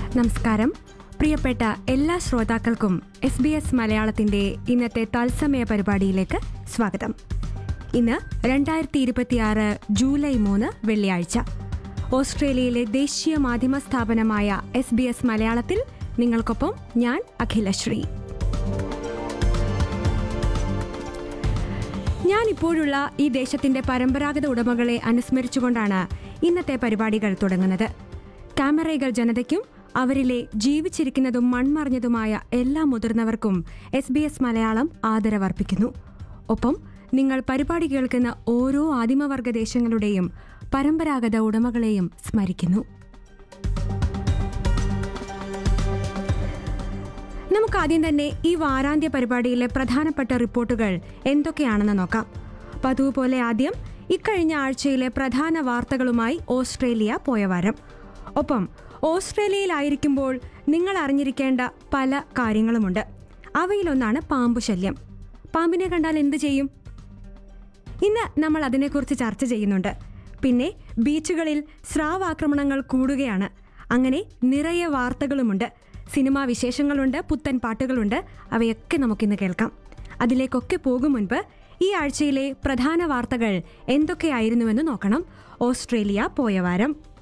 നമസ്കാരം പ്രിയപ്പെട്ട എല്ലാ ശ്രോതാക്കൾക്കും എസ് ബി എസ് മലയാളത്തിന്റെ ഇന്നത്തെ തത്സമയ പരിപാടിയിലേക്ക് സ്വാഗതം ഇന്ന് രണ്ടായിരത്തി ഇരുപത്തിയാറ് ജൂലൈ മൂന്ന് വെള്ളിയാഴ്ച ഓസ്ട്രേലിയയിലെ ദേശീയ മാധ്യമ സ്ഥാപനമായ എസ് ബി എസ് മലയാളത്തിൽ നിങ്ങൾക്കൊപ്പം ഞാൻ അഖിലശ്രീ ഞാൻ ഇപ്പോഴുള്ള ഈ ദേശത്തിന്റെ പരമ്പരാഗത ഉടമകളെ അനുസ്മരിച്ചുകൊണ്ടാണ് ഇന്നത്തെ പരിപാടികൾ തുടങ്ങുന്നത് ക്യാമറകൾ ജനതയ്ക്കും അവരിലെ ജീവിച്ചിരിക്കുന്നതും മൺമറിഞ്ഞതുമായ എല്ലാ മുതിർന്നവർക്കും എസ് ബി എസ് മലയാളം ആദരവർപ്പിക്കുന്നു ഒപ്പം നിങ്ങൾ പരിപാടി കേൾക്കുന്ന ഓരോ ആദിമവർഗ ദേശങ്ങളുടെയും പരമ്പരാഗത ഉടമകളെയും സ്മരിക്കുന്നു നമുക്ക് ആദ്യം തന്നെ ഈ വാരാന്ത്യ പരിപാടിയിലെ പ്രധാനപ്പെട്ട റിപ്പോർട്ടുകൾ എന്തൊക്കെയാണെന്ന് നോക്കാം പതിവ് പോലെ ആദ്യം ഇക്കഴിഞ്ഞ ആഴ്ചയിലെ പ്രധാന വാർത്തകളുമായി ഓസ്ട്രേലിയ പോയ വാരം ഒപ്പം ഓസ്ട്രേലിയയിലായിരിക്കുമ്പോൾ നിങ്ങൾ അറിഞ്ഞിരിക്കേണ്ട പല കാര്യങ്ങളുമുണ്ട് അവയിലൊന്നാണ് പാമ്പു ശല്യം പാമ്പിനെ കണ്ടാൽ എന്ത് ചെയ്യും ഇന്ന് നമ്മൾ അതിനെക്കുറിച്ച് ചർച്ച ചെയ്യുന്നുണ്ട് പിന്നെ ബീച്ചുകളിൽ സ്രാവാക്രമണങ്ങൾ കൂടുകയാണ് അങ്ങനെ നിറയെ വാർത്തകളുമുണ്ട് സിനിമാ വിശേഷങ്ങളുണ്ട് പുത്തൻ പാട്ടുകളുണ്ട് അവയൊക്കെ നമുക്കിന്ന് കേൾക്കാം അതിലേക്കൊക്കെ പോകും മുൻപ് ഈ ആഴ്ചയിലെ പ്രധാന വാർത്തകൾ എന്തൊക്കെയായിരുന്നുവെന്ന് നോക്കണം ഓസ്ട്രേലിയ പോയ വാരം